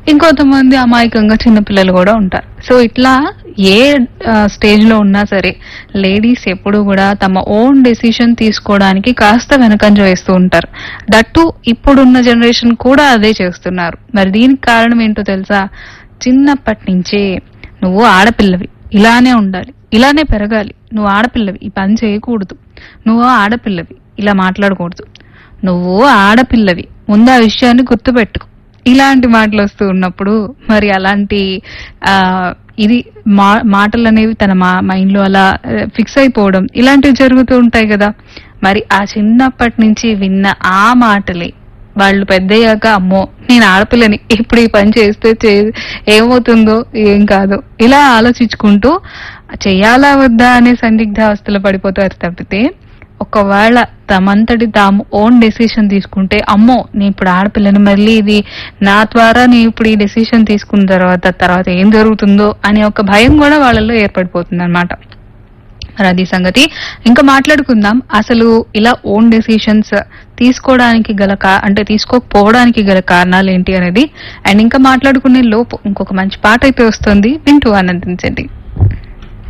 ఇంకొంతమంది అమాయకంగా చిన్నపిల్లలు కూడా ఉంటారు సో ఇట్లా ఏ స్టేజ్ లో ఉన్నా సరే లేడీస్ ఎప్పుడు కూడా తమ ఓన్ డెసిషన్ తీసుకోవడానికి కాస్త వెనకంజ వేస్తూ ఉంటారు దట్టు ఇప్పుడున్న జనరేషన్ కూడా అదే చేస్తున్నారు మరి దీనికి కారణం ఏంటో తెలుసా చిన్నప్పటి నుంచే నువ్వు ఆడపిల్లవి ఇలానే ఉండాలి ఇలానే పెరగాలి నువ్వు ఆడపిల్లవి ఈ పని చేయకూడదు నువ్వు ఆడపిల్లవి ఇలా మాట్లాడకూడదు నువ్వు ఆడపిల్లవి ముందు ఆ విషయాన్ని గుర్తుపెట్టుకో ఇలాంటి మాటలు వస్తూ ఉన్నప్పుడు మరి అలాంటి ఆ ఇది మా మాటలు అనేవి తన మా మైండ్ లో అలా ఫిక్స్ అయిపోవడం ఇలాంటివి జరుగుతూ ఉంటాయి కదా మరి ఆ చిన్నప్పటి నుంచి విన్న ఆ మాటలే వాళ్ళు పెద్దయ్యాక అమ్మో నేను ఆడపిల్లని ఇప్పుడు ఈ పని చేస్తే చే- ఏమవుతుందో ఏం కాదో ఇలా ఆలోచించుకుంటూ చెయ్యాలా వద్దా అనే సందిగ్ధావస్థలో పడిపోతారు తప్పితే ఒకవేళ తమంతటి తాము ఓన్ డెసిషన్ తీసుకుంటే అమ్మో నేను ఇప్పుడు ఆడపిల్లని మళ్ళీ ఇది నా ద్వారా నేను ఇప్పుడు ఈ డెసిషన్ తీసుకున్న తర్వాత తర్వాత ఏం జరుగుతుందో అనే ఒక భయం కూడా వాళ్ళలో ఏర్పడిపోతుంది అనమాట మరి అది సంగతి ఇంకా మాట్లాడుకుందాం అసలు ఇలా ఓన్ డెసిషన్స్ తీసుకోవడానికి గల కా- అంటే తీసుకోకపోవడానికి గల కారణాలు ఏంటి అనేది అండ్ ఇంకా మాట్లాడుకునే లోపు ఇంకొక మంచి పాట అయితే వస్తుంది వింటూ ఆనందించండి